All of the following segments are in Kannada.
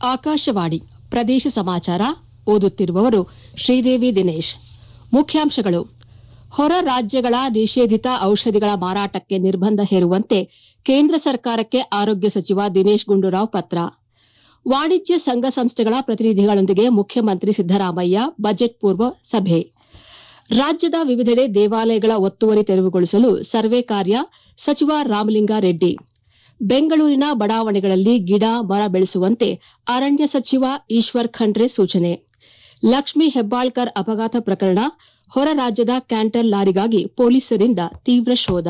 ಆಕಾಶವಾಣಿ ಪ್ರದೇಶ ಸಮಾಚಾರ ಓದುತ್ತಿರುವವರು ಶ್ರೀದೇವಿ ದಿನೇಶ್ ಮುಖ್ಯಾಂಶಗಳು ಹೊರ ರಾಜ್ಯಗಳ ನಿಷೇಧಿತ ಔಷಧಿಗಳ ಮಾರಾಟಕ್ಕೆ ನಿರ್ಬಂಧ ಹೇರುವಂತೆ ಕೇಂದ್ರ ಸರ್ಕಾರಕ್ಕೆ ಆರೋಗ್ಯ ಸಚಿವ ದಿನೇಶ್ ಗುಂಡೂರಾವ್ ಪತ್ರ ವಾಣಿಜ್ಯ ಸಂಘ ಸಂಸ್ಥೆಗಳ ಪ್ರತಿನಿಧಿಗಳೊಂದಿಗೆ ಮುಖ್ಯಮಂತ್ರಿ ಸಿದ್ದರಾಮಯ್ಯ ಬಜೆಟ್ ಪೂರ್ವ ಸಭೆ ರಾಜ್ಯದ ವಿವಿಧೆಡೆ ದೇವಾಲಯಗಳ ಒತ್ತುವರಿ ತೆರವುಗೊಳಿಸಲು ಸರ್ವೆ ಕಾರ್ಯ ಸಚಿವ ರಾಮಲಿಂಗಾರೆಡ್ಡಿ ಬೆಂಗಳೂರಿನ ಬಡಾವಣೆಗಳಲ್ಲಿ ಗಿಡ ಮರ ಬೆಳೆಸುವಂತೆ ಅರಣ್ಯ ಸಚಿವ ಈಶ್ವರ್ ಖಂಡ್ರೆ ಸೂಚನೆ ಲಕ್ಷ್ಮೀ ಹೆಬ್ಬಾಳ್ಕರ್ ಅಪಘಾತ ಪ್ರಕರಣ ಹೊರ ರಾಜ್ಯದ ಕ್ಯಾಂಟರ್ ಲಾರಿಗಾಗಿ ಪೊಲೀಸರಿಂದ ತೀವ್ರ ಶೋಧ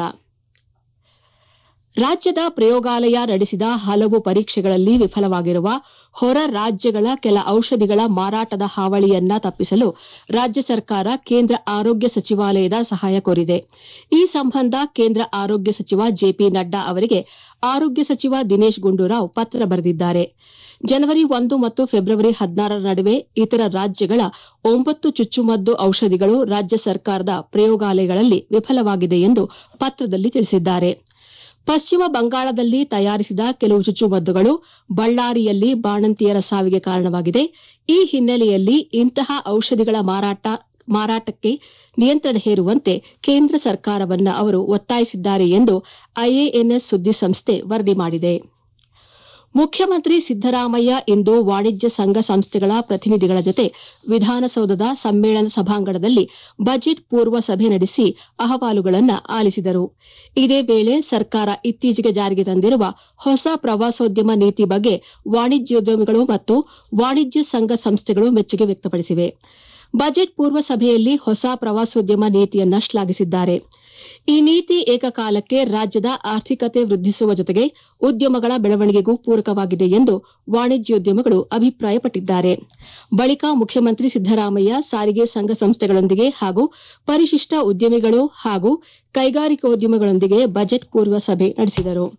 ರಾಜ್ಯದ ಪ್ರಯೋಗಾಲಯ ನಡೆಸಿದ ಹಲವು ಪರೀಕ್ಷೆಗಳಲ್ಲಿ ವಿಫಲವಾಗಿರುವ ಹೊರ ರಾಜ್ಯಗಳ ಕೆಲ ಔಷಧಿಗಳ ಮಾರಾಟದ ಹಾವಳಿಯನ್ನ ತಪ್ಪಿಸಲು ರಾಜ್ಯ ಸರ್ಕಾರ ಕೇಂದ್ರ ಆರೋಗ್ಯ ಸಚಿವಾಲಯದ ಸಹಾಯ ಕೋರಿದೆ ಈ ಸಂಬಂಧ ಕೇಂದ್ರ ಆರೋಗ್ಯ ಸಚಿವ ಜೆಪಿ ನಡ್ಡಾ ಅವರಿಗೆ ಆರೋಗ್ಯ ಸಚಿವ ದಿನೇಶ್ ಗುಂಡೂರಾವ್ ಪತ್ರ ಬರೆದಿದ್ದಾರೆ ಜನವರಿ ಒಂದು ಮತ್ತು ಫೆಬ್ರವರಿ ಹದಿನಾರರ ನಡುವೆ ಇತರ ರಾಜ್ಯಗಳ ಒಂಬತ್ತು ಚುಚ್ಚುಮದ್ದು ಔಷಧಿಗಳು ರಾಜ್ಯ ಸರ್ಕಾರದ ಪ್ರಯೋಗಾಲಯಗಳಲ್ಲಿ ವಿಫಲವಾಗಿದೆ ಎಂದು ಪತ್ರದಲ್ಲಿ ತಿಳಿಸಿದ್ದಾರೆ ಪಶ್ಚಿಮ ಬಂಗಾಳದಲ್ಲಿ ತಯಾರಿಸಿದ ಕೆಲವು ಚುಚ್ಚುಮದ್ದುಗಳು ಬಳ್ಳಾರಿಯಲ್ಲಿ ಬಾಣಂತಿಯರ ಸಾವಿಗೆ ಕಾರಣವಾಗಿದೆ ಈ ಹಿನ್ನೆಲೆಯಲ್ಲಿ ಇಂತಹ ಔಷಧಿಗಳ ಮಾರಾಟಕ್ಕೆ ನಿಯಂತ್ರಣ ಹೇರುವಂತೆ ಕೇಂದ್ರ ಸರ್ಕಾರವನ್ನು ಅವರು ಒತ್ತಾಯಿಸಿದ್ದಾರೆ ಎಂದು ಐಎಎನ್ಎಸ್ ಸುದ್ದಿಸಂಸ್ಥೆ ವರದಿ ಮಾಡಿದೆ ಮುಖ್ಯಮಂತ್ರಿ ಸಿದ್ದರಾಮಯ್ಯ ಇಂದು ವಾಣಿಜ್ಯ ಸಂಘ ಸಂಸ್ಥೆಗಳ ಪ್ರತಿನಿಧಿಗಳ ಜೊತೆ ವಿಧಾನಸೌಧದ ಸಮ್ಮೇಳನ ಸಭಾಂಗಣದಲ್ಲಿ ಬಜೆಟ್ ಪೂರ್ವ ಸಭೆ ನಡೆಸಿ ಅಹವಾಲುಗಳನ್ನು ಆಲಿಸಿದರು ಇದೇ ವೇಳೆ ಸರ್ಕಾರ ಇತ್ತೀಚೆಗೆ ಜಾರಿಗೆ ತಂದಿರುವ ಹೊಸ ಪ್ರವಾಸೋದ್ಯಮ ನೀತಿ ಬಗ್ಗೆ ವಾಣಿಜ್ಯೋದ್ಯಮಿಗಳು ಮತ್ತು ವಾಣಿಜ್ಯ ಸಂಘ ಸಂಸ್ಥೆಗಳು ಮೆಚ್ಚುಗೆ ವ್ಯಕ್ತಪಡಿಸಿವೆ ಬಜೆಟ್ ಪೂರ್ವ ಸಭೆಯಲ್ಲಿ ಹೊಸ ಪ್ರವಾಸೋದ್ಯಮ ನೀತಿಯನ್ನ ಶ್ಲಾಘಿಸಿದ್ದಾರೆ ಈ ನೀತಿ ಏಕಕಾಲಕ್ಕೆ ರಾಜ್ಯದ ಆರ್ಥಿಕತೆ ವೃದ್ಧಿಸುವ ಜೊತೆಗೆ ಉದ್ಯಮಗಳ ಬೆಳವಣಿಗೆಗೂ ಪೂರಕವಾಗಿದೆ ಎಂದು ವಾಣಿಜ್ಯೋದ್ಯಮಿಗಳು ಅಭಿಪ್ರಾಯಪಟ್ಟಿದ್ದಾರೆ ಬಳಿಕ ಮುಖ್ಯಮಂತ್ರಿ ಸಿದ್ದರಾಮಯ್ಯ ಸಾರಿಗೆ ಸಂಘ ಸಂಸ್ಥೆಗಳೊಂದಿಗೆ ಹಾಗೂ ಪರಿಶಿಷ್ಟ ಉದ್ಯಮಿಗಳು ಹಾಗೂ ಕೈಗಾರಿಕೋದ್ಯಮಿಗಳೊಂದಿಗೆ ಬಜೆಟ್ ಪೂರ್ವ ಸಭೆ ನಡೆಸಿದರು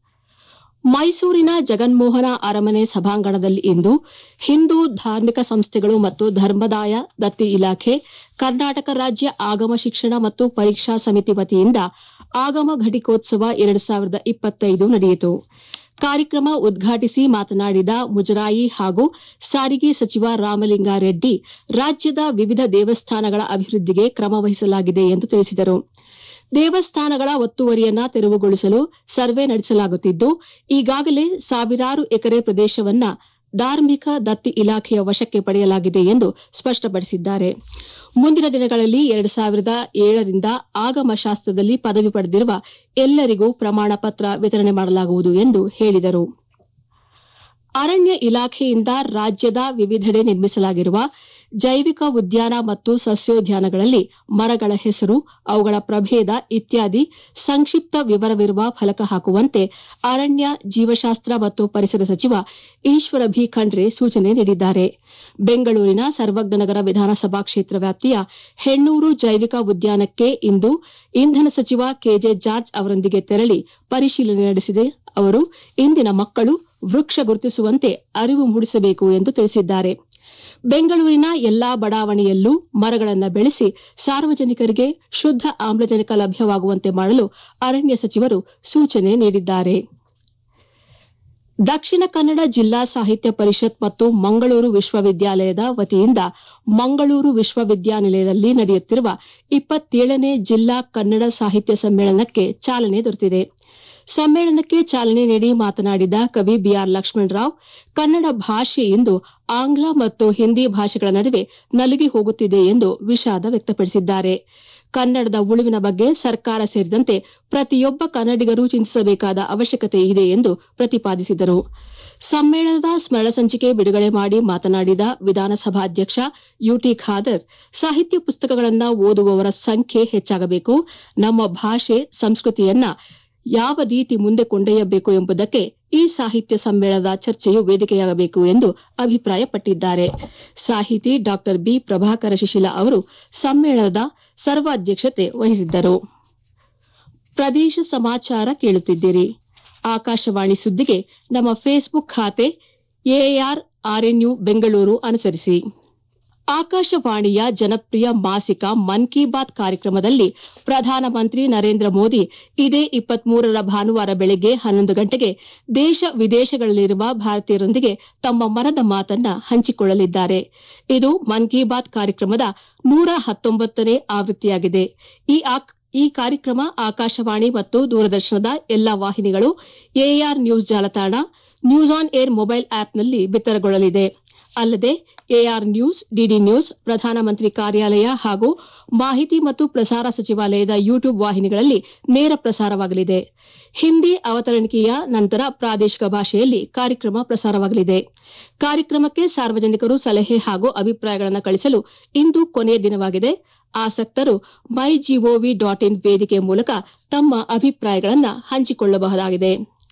ಮೈಸೂರಿನ ಜಗನ್ಮೋಹನ ಅರಮನೆ ಸಭಾಂಗಣದಲ್ಲಿ ಇಂದು ಹಿಂದೂ ಧಾರ್ಮಿಕ ಸಂಸ್ಥೆಗಳು ಮತ್ತು ಧರ್ಮದಾಯ ದತ್ತಿ ಇಲಾಖೆ ಕರ್ನಾಟಕ ರಾಜ್ಯ ಆಗಮ ಶಿಕ್ಷಣ ಮತ್ತು ಪರೀಕ್ಷಾ ಸಮಿತಿ ವತಿಯಿಂದ ಆಗಮ ಘಟಿಕೋತ್ಸವ ಎರಡು ಸಾವಿರದ ಇಪ್ಪತ್ತೈದು ನಡೆಯಿತು ಕಾರ್ಯಕ್ರಮ ಉದ್ಘಾಟಿಸಿ ಮಾತನಾಡಿದ ಮುಜರಾಯಿ ಹಾಗೂ ಸಾರಿಗೆ ಸಚಿವ ರಾಮಲಿಂಗಾರೆಡ್ಡಿ ರಾಜ್ಯದ ವಿವಿಧ ದೇವಸ್ಥಾನಗಳ ಅಭಿವೃದ್ಧಿಗೆ ಕ್ರಮ ವಹಿಸಲಾಗಿದೆ ಎಂದು ತಿಳಿಸಿದರು ದೇವಸ್ಥಾನಗಳ ಒತ್ತುವರಿಯನ್ನ ತೆರವುಗೊಳಿಸಲು ಸರ್ವೆ ನಡೆಸಲಾಗುತ್ತಿದ್ದು ಈಗಾಗಲೇ ಸಾವಿರಾರು ಎಕರೆ ಪ್ರದೇಶವನ್ನ ಧಾರ್ಮಿಕ ದತ್ತಿ ಇಲಾಖೆಯ ವಶಕ್ಕೆ ಪಡೆಯಲಾಗಿದೆ ಎಂದು ಸ್ಪಷ್ಟಪಡಿಸಿದ್ದಾರೆ ಮುಂದಿನ ದಿನಗಳಲ್ಲಿ ಎರಡು ಸಾವಿರದ ಏಳರಿಂದ ಆಗಮಶಾಸ್ತ್ರದಲ್ಲಿ ಪದವಿ ಪಡೆದಿರುವ ಎಲ್ಲರಿಗೂ ಪ್ರಮಾಣ ಪತ್ರ ವಿತರಣೆ ಮಾಡಲಾಗುವುದು ಎಂದು ಹೇಳಿದರು ಅರಣ್ಯ ಇಲಾಖೆಯಿಂದ ರಾಜ್ಯದ ವಿವಿಧೆಡೆ ನಿರ್ಮಿಸಲಾಗಿರುವ ಜೈವಿಕ ಉದ್ಯಾನ ಮತ್ತು ಸಸ್ಯೋದ್ಯಾನಗಳಲ್ಲಿ ಮರಗಳ ಹೆಸರು ಅವುಗಳ ಪ್ರಭೇದ ಇತ್ಯಾದಿ ಸಂಕ್ಷಿಪ್ತ ವಿವರವಿರುವ ಫಲಕ ಹಾಕುವಂತೆ ಅರಣ್ಯ ಜೀವಶಾಸ್ತ್ರ ಮತ್ತು ಪರಿಸರ ಸಚಿವ ಈಶ್ವರ ಭಿ ಖಂಡ್ರೆ ಸೂಚನೆ ನೀಡಿದ್ದಾರೆ ಬೆಂಗಳೂರಿನ ಸರ್ವಜ್ಞನಗರ ವಿಧಾನಸಭಾ ಕ್ಷೇತ್ರ ವ್ಯಾಪ್ತಿಯ ಹೆಣ್ಣೂರು ಜೈವಿಕ ಉದ್ಯಾನಕ್ಕೆ ಇಂದು ಇಂಧನ ಸಚಿವ ಕೆಜೆ ಜಾರ್ಜ್ ಅವರೊಂದಿಗೆ ತೆರಳಿ ಪರಿಶೀಲನೆ ನಡೆಸಿದ ಅವರು ಇಂದಿನ ಮಕ್ಕಳು ವೃಕ್ಷ ಗುರುತಿಸುವಂತೆ ಅರಿವು ಮೂಡಿಸಬೇಕು ಎಂದು ತಿಳಿಸಿದ್ದಾರೆ ಬೆಂಗಳೂರಿನ ಎಲ್ಲಾ ಬಡಾವಣೆಯಲ್ಲೂ ಮರಗಳನ್ನು ಬೆಳೆಸಿ ಸಾರ್ವಜನಿಕರಿಗೆ ಶುದ್ದ ಆಮ್ಲಜನಕ ಲಭ್ಯವಾಗುವಂತೆ ಮಾಡಲು ಅರಣ್ಯ ಸಚಿವರು ಸೂಚನೆ ನೀಡಿದ್ದಾರೆ ದಕ್ಷಿಣ ಕನ್ನಡ ಜಿಲ್ಲಾ ಸಾಹಿತ್ಯ ಪರಿಷತ್ ಮತ್ತು ಮಂಗಳೂರು ವಿಶ್ವವಿದ್ಯಾಲಯದ ವತಿಯಿಂದ ಮಂಗಳೂರು ವಿಶ್ವವಿದ್ಯಾನಿಲಯದಲ್ಲಿ ನಡೆಯುತ್ತಿರುವ ಇಪ್ಪತ್ತೇಳನೇ ಜಿಲ್ಲಾ ಕನ್ನಡ ಸಾಹಿತ್ಯ ಸಮ್ಮೇಳನಕ್ಕೆ ಚಾಲನೆ ದೊರೆತಿದೆ ಸಮ್ಮೇಳನಕ್ಕೆ ಚಾಲನೆ ನೀಡಿ ಮಾತನಾಡಿದ ಕವಿ ಬಿಆರ್ ಲಕ್ಷ್ಮಣರಾವ್ ಕನ್ನಡ ಭಾಷೆ ಇಂದು ಆಂಗ್ಲ ಮತ್ತು ಹಿಂದಿ ಭಾಷೆಗಳ ನಡುವೆ ನಲುಗಿ ಹೋಗುತ್ತಿದೆ ಎಂದು ವಿಷಾದ ವ್ಯಕ್ತಪಡಿಸಿದ್ದಾರೆ ಕನ್ನಡದ ಉಳಿವಿನ ಬಗ್ಗೆ ಸರ್ಕಾರ ಸೇರಿದಂತೆ ಪ್ರತಿಯೊಬ್ಬ ಕನ್ನಡಿಗರು ಚಿಂತಿಸಬೇಕಾದ ಅವಶ್ಯಕತೆ ಇದೆ ಎಂದು ಪ್ರತಿಪಾದಿಸಿದರು ಸಮ್ಮೇಳನದ ಸ್ಮರಣ ಸಂಚಿಕೆ ಬಿಡುಗಡೆ ಮಾಡಿ ಮಾತನಾಡಿದ ವಿಧಾನಸಭಾಧ್ಯಕ್ಷ ಯುಟಿ ಖಾದರ್ ಸಾಹಿತ್ಯ ಪುಸ್ತಕಗಳನ್ನು ಓದುವವರ ಸಂಖ್ಯೆ ಹೆಚ್ಚಾಗಬೇಕು ನಮ್ಮ ಭಾಷೆ ಸಂಸ್ಕೃತಿಯನ್ನ ಯಾವ ರೀತಿ ಮುಂದೆ ಕೊಂಡೊಯ್ಯಬೇಕು ಎಂಬುದಕ್ಕೆ ಈ ಸಾಹಿತ್ಯ ಸಮ್ಮೇಳನದ ಚರ್ಚೆಯು ವೇದಿಕೆಯಾಗಬೇಕು ಎಂದು ಅಭಿಪ್ರಾಯಪಟ್ಟಿದ್ದಾರೆ ಸಾಹಿತಿ ಡಾ ಬಿ ಪ್ರಭಾಕರ ಶಿಶಿಲ ಅವರು ಸಮ್ಮೇಳನದ ಸರ್ವಾಧ್ಯಕ್ಷತೆ ವಹಿಸಿದ್ದರು ಪ್ರದೇಶ ಸಮಾಚಾರ ಕೇಳುತ್ತಿದ್ದೀರಿ ಆಕಾಶವಾಣಿ ಸುದ್ದಿಗೆ ನಮ್ಮ ಫೇಸ್ಬುಕ್ ಖಾತೆ ಎಆರ್ ಆರ್ಎನ್ಯು ಬೆಂಗಳೂರು ಅನುಸರಿಸಿ ಆಕಾಶವಾಣಿಯ ಜನಪ್ರಿಯ ಮಾಸಿಕ ಮನ್ ಕಿ ಬಾತ್ ಕಾರ್ಯಕ್ರಮದಲ್ಲಿ ಪ್ರಧಾನಮಂತ್ರಿ ನರೇಂದ್ರ ಮೋದಿ ಇದೇ ಇಪ್ಪತ್ಮೂರರ ಭಾನುವಾರ ಬೆಳಗ್ಗೆ ಹನ್ನೊಂದು ಗಂಟೆಗೆ ದೇಶ ವಿದೇಶಗಳಲ್ಲಿರುವ ಭಾರತೀಯರೊಂದಿಗೆ ತಮ್ಮ ಮನದ ಮಾತನ್ನ ಹಂಚಿಕೊಳ್ಳಲಿದ್ದಾರೆ ಇದು ಮನ್ ಕಿ ಬಾತ್ ಕಾರ್ಯಕ್ರಮದ ನೂರ ಹತ್ತೊಂಬತ್ತನೇ ಆವೃತ್ತಿಯಾಗಿದೆ ಈ ಈ ಕಾರ್ಯಕ್ರಮ ಆಕಾಶವಾಣಿ ಮತ್ತು ದೂರದರ್ಶನದ ಎಲ್ಲಾ ವಾಹಿನಿಗಳು ಎಆರ್ ನ್ಯೂಸ್ ಜಾಲತಾಣ ನ್ಯೂಸ್ ಆನ್ ಏರ್ ಮೊಬೈಲ್ ಆಪ್ನಲ್ಲಿ ಬಿತ್ತರಗೊಳ್ಳಲಿದೆ ಅಲ್ಲದೆ ಎಆರ್ ನ್ಯೂಸ್ ಡಿಡಿ ನ್ಯೂಸ್ ಪ್ರಧಾನಮಂತ್ರಿ ಕಾರ್ಯಾಲಯ ಹಾಗೂ ಮಾಹಿತಿ ಮತ್ತು ಪ್ರಸಾರ ಸಚಿವಾಲಯದ ಯೂಟ್ಯೂಬ್ ವಾಹಿನಿಗಳಲ್ಲಿ ನೇರ ಪ್ರಸಾರವಾಗಲಿದೆ ಹಿಂದಿ ಅವತರಣಿಕೆಯ ನಂತರ ಪ್ರಾದೇಶಿಕ ಭಾಷೆಯಲ್ಲಿ ಕಾರ್ಯಕ್ರಮ ಪ್ರಸಾರವಾಗಲಿದೆ ಕಾರ್ಯಕ್ರಮಕ್ಕೆ ಸಾರ್ವಜನಿಕರು ಸಲಹೆ ಹಾಗೂ ಅಭಿಪ್ರಾಯಗಳನ್ನು ಕಳಿಸಲು ಇಂದು ಕೊನೆಯ ದಿನವಾಗಿದೆ ಆಸಕ್ತರು ಮೈ ಜಿಒವಿ ಡಾಟ್ ಇನ್ ವೇದಿಕೆ ಮೂಲಕ ತಮ್ಮ ಅಭಿಪ್ರಾಯಗಳನ್ನು ಹಂಚಿಕೊಳ್ಳಬಹುದಾಗಿದೆ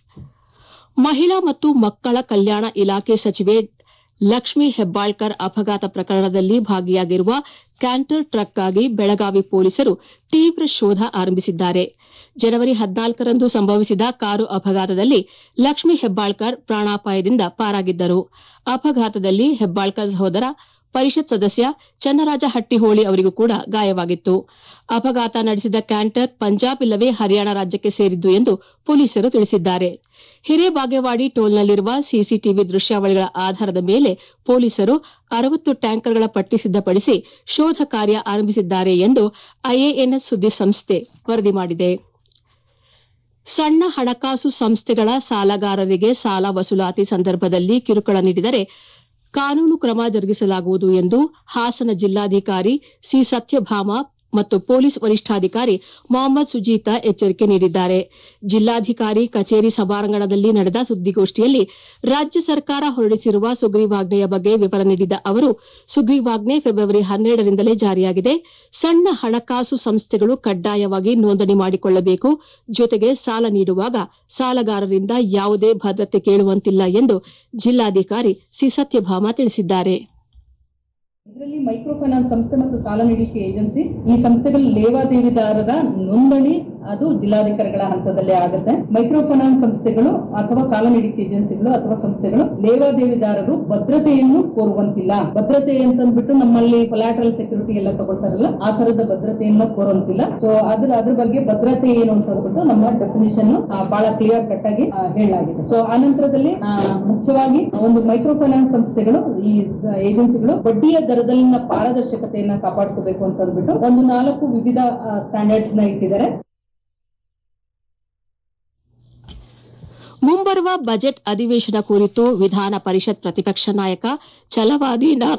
ಮಹಿಳಾ ಮತ್ತು ಮಕ್ಕಳ ಕಲ್ಯಾಣ ಇಲಾಖೆ ಸಚಿವೆ ಲಕ್ಷ್ಮೀ ಹೆಬ್ಬಾಳ್ಕರ್ ಅಪಘಾತ ಪ್ರಕರಣದಲ್ಲಿ ಭಾಗಿಯಾಗಿರುವ ಕ್ಯಾಂಟರ್ ಟ್ರಕ್ಗಾಗಿ ಬೆಳಗಾವಿ ಪೊಲೀಸರು ತೀವ್ರ ಶೋಧ ಆರಂಭಿಸಿದ್ದಾರೆ ಜನವರಿ ಹದಿನಾಲ್ಕರಂದು ಸಂಭವಿಸಿದ ಕಾರು ಅಪಘಾತದಲ್ಲಿ ಲಕ್ಷ್ಮೀ ಹೆಬ್ಬಾಳ್ಕರ್ ಪ್ರಾಣಾಪಾಯದಿಂದ ಪಾರಾಗಿದ್ದರು ಅಪಘಾತದಲ್ಲಿ ಹೆಬ್ಬಾಳ್ಕರ್ ಸಹೋದರ ಪರಿಷತ್ ಸದಸ್ಯ ಚನ್ನರಾಜ ಹಟ್ಟಿಹೋಳಿ ಅವರಿಗೂ ಕೂಡ ಗಾಯವಾಗಿತ್ತು ಅಪಘಾತ ನಡೆಸಿದ ಕ್ಯಾಂಟರ್ ಪಂಜಾಬ್ ಇಲ್ಲವೇ ಹರಿಯಾಣ ರಾಜ್ಯಕ್ಕೆ ಸೇರಿದ್ದು ಎಂದು ಪೊಲೀಸರು ತಿಳಿಸಿದ್ದಾರೆ ಹಿರೇಬಾಗೇವಾಡಿ ಟೋಲ್ನಲ್ಲಿರುವ ಸಿಸಿಟಿವಿ ದೃಶ್ಯಾವಳಿಗಳ ಆಧಾರದ ಮೇಲೆ ಪೊಲೀಸರು ಅರವತ್ತು ಟ್ಯಾಂಕರ್ಗಳ ಪಟ್ಟಿ ಸಿದ್ದಪಡಿಸಿ ಶೋಧ ಕಾರ್ಯ ಆರಂಭಿಸಿದ್ದಾರೆ ಎಂದು ಐಎಎನ್ಎಸ್ ಸುದ್ದಿ ಸಂಸ್ಥೆ ವರದಿ ಮಾಡಿದೆ ಸಣ್ಣ ಹಣಕಾಸು ಸಂಸ್ಥೆಗಳ ಸಾಲಗಾರರಿಗೆ ಸಾಲ ವಸೂಲಾತಿ ಸಂದರ್ಭದಲ್ಲಿ ಕಿರುಕುಳ ನೀಡಿದರೆ ಕಾನೂನು ಕ್ರಮ ಜರುಗಿಸಲಾಗುವುದು ಎಂದು ಹಾಸನ ಜಿಲ್ಲಾಧಿಕಾರಿ ಸಿ ಸತ್ಯಭಾಮ ಮತ್ತು ಪೊಲೀಸ್ ವರಿಷ್ಠಾಧಿಕಾರಿ ಮೊಹಮ್ಮದ್ ಸುಜೀತಾ ಎಚ್ಚರಿಕೆ ನೀಡಿದ್ದಾರೆ ಜಿಲ್ಲಾಧಿಕಾರಿ ಕಚೇರಿ ಸಭಾಂಗಣದಲ್ಲಿ ನಡೆದ ಸುದ್ದಿಗೋಷ್ಠಿಯಲ್ಲಿ ರಾಜ್ಯ ಸರ್ಕಾರ ಹೊರಡಿಸಿರುವ ಸುಗ್ರೀವಾಜ್ಞೆಯ ಬಗ್ಗೆ ವಿವರ ನೀಡಿದ ಅವರು ಸುಗ್ರೀವಾಜ್ಞೆ ಫೆಬ್ರವರಿ ಹನ್ನೆರಡರಿಂದಲೇ ಜಾರಿಯಾಗಿದೆ ಸಣ್ಣ ಹಣಕಾಸು ಸಂಸ್ಥೆಗಳು ಕಡ್ಡಾಯವಾಗಿ ನೋಂದಣಿ ಮಾಡಿಕೊಳ್ಳಬೇಕು ಜೊತೆಗೆ ಸಾಲ ನೀಡುವಾಗ ಸಾಲಗಾರರಿಂದ ಯಾವುದೇ ಭದ್ರತೆ ಕೇಳುವಂತಿಲ್ಲ ಎಂದು ಜಿಲ್ಲಾಧಿಕಾರಿ ಸಿ ಸತ್ಯಭಾಮ ತಿಳಿಸಿದ್ದಾರೆ ಇದರಲ್ಲಿ ಮೈಕ್ರೋ ಫೈನಾನ್ಸ್ ಸಂಸ್ಥೆ ಮತ್ತು ಸಾಲ ನೀಡಿಕೆ ಏಜೆನ್ಸಿ ಈ ಸಂಸ್ಥೆಗಳ ಲೇವಾದೇವಿದಾರರ ನೋಂದಣಿ ಅದು ಜಿಲ್ಲಾಧಿಕಾರಿಗಳ ಹಂತದಲ್ಲೇ ಆಗುತ್ತೆ ಮೈಕ್ರೋ ಫೈನಾನ್ಸ್ ಸಂಸ್ಥೆಗಳು ಅಥವಾ ಸಾಲ ನೀಡಿಕೆ ಏಜೆನ್ಸಿಗಳು ಅಥವಾ ಸಂಸ್ಥೆಗಳು ಲೇವಾದೇವಿದಾರರು ಭದ್ರತೆಯನ್ನು ಕೋರುವಂತಿಲ್ಲ ಭದ್ರತೆ ಅಂತಂದ್ಬಿಟ್ಟು ನಮ್ಮಲ್ಲಿ ಕೊಲಾಟ್ರಲ್ ಸೆಕ್ಯೂರಿಟಿ ಎಲ್ಲ ತಗೊಳ್ತಾರಲ್ಲ ಆ ತರದ ಭದ್ರತೆಯನ್ನು ಕೋರುವಂತಿಲ್ಲ ಸೊ ಅದ್ರ ಅದ್ರ ಬಗ್ಗೆ ಭದ್ರತೆ ಏನು ಅಂತ ಅಂದ್ಬಿಟ್ಟು ನಮ್ಮ ಡೆಫಿನಿಷನ್ ಬಹಳ ಕ್ಲಿಯರ್ ಕಟ್ ಆಗಿ ಆ, ಹೇಳಲಾಗಿದೆ ಸೊ ಆ ನಂತರದಲ್ಲಿ ಆ, ಮುಖ್ಯವಾಗಿ ಒಂದು ಮೈಕ್ರೋ ಫೈನಾನ್ಸ್ ಸಂಸ್ಥೆಗಳು ಈ ಏಜೆನ್ಸಿಗಳು ಬಡ್ಡಿಯ ದರದಲ್ಲಿನ ಪಾರದರ್ಶಕತೆಯನ್ನ ಕಾಪಾಡ್ಕೋಬೇಕು ಅಂತ ಅಂದ್ಬಿಟ್ಟು ಒಂದು ನಾಲ್ಕು ವಿವಿಧ ಸ್ಟ್ಯಾಂಡರ್ಡ್ಸ್ ನ ಇಟ್ಟಿದ್ದಾರೆ ಮುಂಬರುವ ಬಜೆಟ್ ಅಧಿವೇಶನ ಕುರಿತು ವಿಧಾನ ಪರಿಷತ್ ಪ್ರತಿಪಕ್ಷ ನಾಯಕ ಛಲವಾದಿ ನಾ-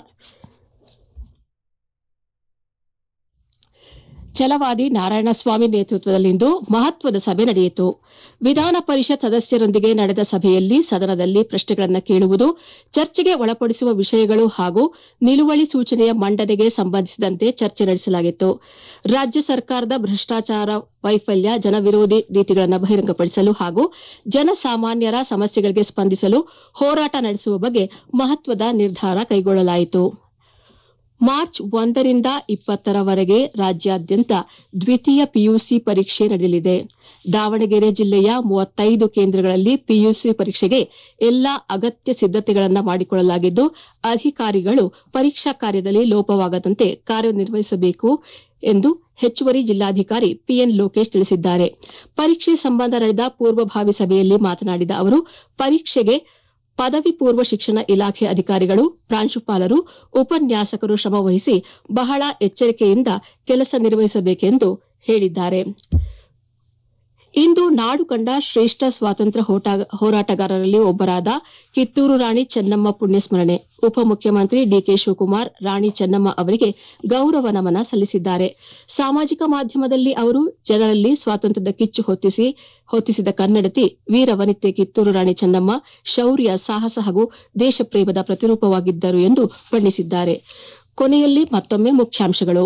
ಛಲವಾದಿ ನಾರಾಯಣಸ್ವಾಮಿ ನೇತೃತ್ವದಲ್ಲಿಂದು ಮಹತ್ವದ ಸಭೆ ನಡೆಯಿತು ವಿಧಾನ ಪರಿಷತ್ ಸದಸ್ಯರೊಂದಿಗೆ ನಡೆದ ಸಭೆಯಲ್ಲಿ ಸದನದಲ್ಲಿ ಪ್ರಶ್ನೆಗಳನ್ನು ಕೇಳುವುದು ಚರ್ಚೆಗೆ ಒಳಪಡಿಸುವ ವಿಷಯಗಳು ಹಾಗೂ ನಿಲುವಳಿ ಸೂಚನೆಯ ಮಂಡನೆಗೆ ಸಂಬಂಧಿಸಿದಂತೆ ಚರ್ಚೆ ನಡೆಸಲಾಗಿತ್ತು ರಾಜ್ಯ ಸರ್ಕಾರದ ಭ್ರಷ್ಟಾಚಾರ ವೈಫಲ್ಯ ಜನವಿರೋಧಿ ರೀತಿಗಳನ್ನು ಬಹಿರಂಗಪಡಿಸಲು ಹಾಗೂ ಜನಸಾಮಾನ್ಯರ ಸಮಸ್ಯೆಗಳಿಗೆ ಸ್ಪಂದಿಸಲು ಹೋರಾಟ ನಡೆಸುವ ಬಗ್ಗೆ ಮಹತ್ವದ ನಿರ್ಧಾರ ಕೈಗೊಳ್ಳಲಾಯಿತು ಮಾರ್ಚ್ ಒಂದರಿಂದ ಇಪ್ಪತ್ತರವರೆಗೆ ರಾಜ್ಯಾದ್ಯಂತ ದ್ವಿತೀಯ ಪಿಯುಸಿ ಪರೀಕ್ಷೆ ನಡೆಯಲಿದೆ ದಾವಣಗೆರೆ ಜಿಲ್ಲೆಯ ಮೂವತ್ತೈದು ಕೇಂದ್ರಗಳಲ್ಲಿ ಪಿಯುಸಿ ಪರೀಕ್ಷೆಗೆ ಎಲ್ಲಾ ಅಗತ್ಯ ಸಿದ್ದತೆಗಳನ್ನು ಮಾಡಿಕೊಳ್ಳಲಾಗಿದ್ದು ಅಧಿಕಾರಿಗಳು ಪರೀಕ್ಷಾ ಕಾರ್ಯದಲ್ಲಿ ಲೋಪವಾಗದಂತೆ ಕಾರ್ಯನಿರ್ವಹಿಸಬೇಕು ಎಂದು ಹೆಚ್ಚುವರಿ ಜಿಲ್ಲಾಧಿಕಾರಿ ಪಿಎನ್ ಲೋಕೇಶ್ ತಿಳಿಸಿದ್ದಾರೆ ಪರೀಕ್ಷೆ ಸಂಬಂಧ ನಡೆದ ಪೂರ್ವಭಾವಿ ಸಭೆಯಲ್ಲಿ ಮಾತನಾಡಿದ ಅವರು ಪರೀಕ್ಷೆಗೆ ಪದವಿ ಪೂರ್ವ ಶಿಕ್ಷಣ ಇಲಾಖೆ ಅಧಿಕಾರಿಗಳು ಪ್ರಾಂಶುಪಾಲರು ಉಪನ್ಯಾಸಕರು ಶ್ರಮವಹಿಸಿ ಬಹಳ ಎಚ್ಚರಿಕೆಯಿಂದ ಕೆಲಸ ನಿರ್ವಹಿಸಬೇಕೆಂದು ಹೇಳಿದ್ದಾರೆ ಇಂದು ನಾಡು ಕಂಡ ಶ್ರೇಷ್ಠ ಸ್ವಾತಂತ್ರ್ಯ ಹೋಟ- ಹೋರಾಟಗಾರರಲ್ಲಿ ಒಬ್ಬರಾದ ಕಿತ್ತೂರು ರಾಣಿ ಚೆನ್ನಮ್ಮ ಪುಣ್ಯಸ್ಮರಣೆ ಉಪಮುಖ್ಯಮಂತ್ರಿ ಡಿಕೆ ಶಿವಕುಮಾರ್ ರಾಣಿ ಚೆನ್ನಮ್ಮ ಅವರಿಗೆ ಗೌರವ ನಮನ ಸಲ್ಲಿಸಿದ್ದಾರೆ ಸಾಮಾಜಿಕ ಮಾಧ್ಯಮದಲ್ಲಿ ಅವರು ಜನರಲ್ಲಿ ಸ್ವಾತಂತ್ರ್ಯದ ಕಿಚ್ಚು ಹೊತ್ತಿಸಿ ಹೊತ್ತಿಸಿದ ಕನ್ನಡತಿ ವೀರವನಿತೆ ಕಿತ್ತೂರು ರಾಣಿ ಚೆನ್ನಮ್ಮ ಶೌರ್ಯ ಸಾಹಸ ಹಾಗೂ ದೇಶಪ್ರೇಮದ ಪ್ರತಿರೂಪವಾಗಿದ್ದರು ಎಂದು ಬಣ್ಣಿಸಿದ್ದಾರೆ ಕೊನೆಯಲ್ಲಿ ಮತ್ತೊಮ್ಮೆ ಮುಖ್ಯಾಂಶಗಳು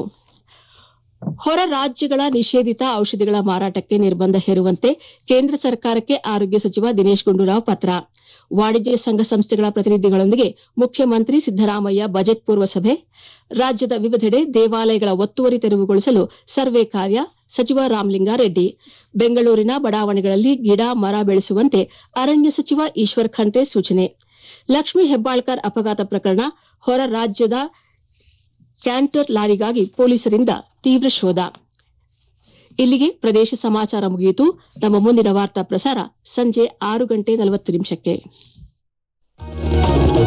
ಹೊರ ರಾಜ್ಯಗಳ ನಿಷೇಧಿತ ಔಷಧಿಗಳ ಮಾರಾಟಕ್ಕೆ ನಿರ್ಬಂಧ ಹೇರುವಂತೆ ಕೇಂದ್ರ ಸರ್ಕಾರಕ್ಕೆ ಆರೋಗ್ಯ ಸಚಿವ ದಿನೇಶ್ ಗುಂಡೂರಾವ್ ಪತ್ರ ವಾಣಿಜ್ಯ ಸಂಘ ಸಂಸ್ಥೆಗಳ ಪ್ರತಿನಿಧಿಗಳೊಂದಿಗೆ ಮುಖ್ಯಮಂತ್ರಿ ಸಿದ್ದರಾಮಯ್ಯ ಬಜೆಟ್ ಪೂರ್ವ ಸಭೆ ರಾಜ್ಯದ ವಿವಿಧೆಡೆ ದೇವಾಲಯಗಳ ಒತ್ತುವರಿ ತೆರವುಗೊಳಿಸಲು ಸರ್ವೆ ಕಾರ್ಯ ಸಚಿವ ರಾಮಲಿಂಗಾರೆಡ್ಡಿ ಬೆಂಗಳೂರಿನ ಬಡಾವಣೆಗಳಲ್ಲಿ ಗಿಡ ಮರ ಬೆಳೆಸುವಂತೆ ಅರಣ್ಯ ಸಚಿವ ಈಶ್ವರ್ ಖಂಡ್ರೆ ಸೂಚನೆ ಲಕ್ಷ್ಮೀ ಹೆಬ್ಬಾಳ್ಕರ್ ಅಪಘಾತ ಪ್ರಕರಣ ಹೊರ ರಾಜ್ಯದ ಕ್ಯಾಂಟರ್ ಲಾರಿಗಾಗಿ ಪೊಲೀಸರಿಂದ ತೀವ್ರ ಶೋಧ ಇಲ್ಲಿಗೆ ಪ್ರದೇಶ ಸಮಾಚಾರ ಮುಗಿಯಿತು ನಮ್ಮ ಮುಂದಿನ ವಾರ್ತಾ ಪ್ರಸಾರ ಸಂಜೆ ಆರು ಗಂಟೆ ನಲವತ್ತು ನಿಮಿಷಕ್ಕೆ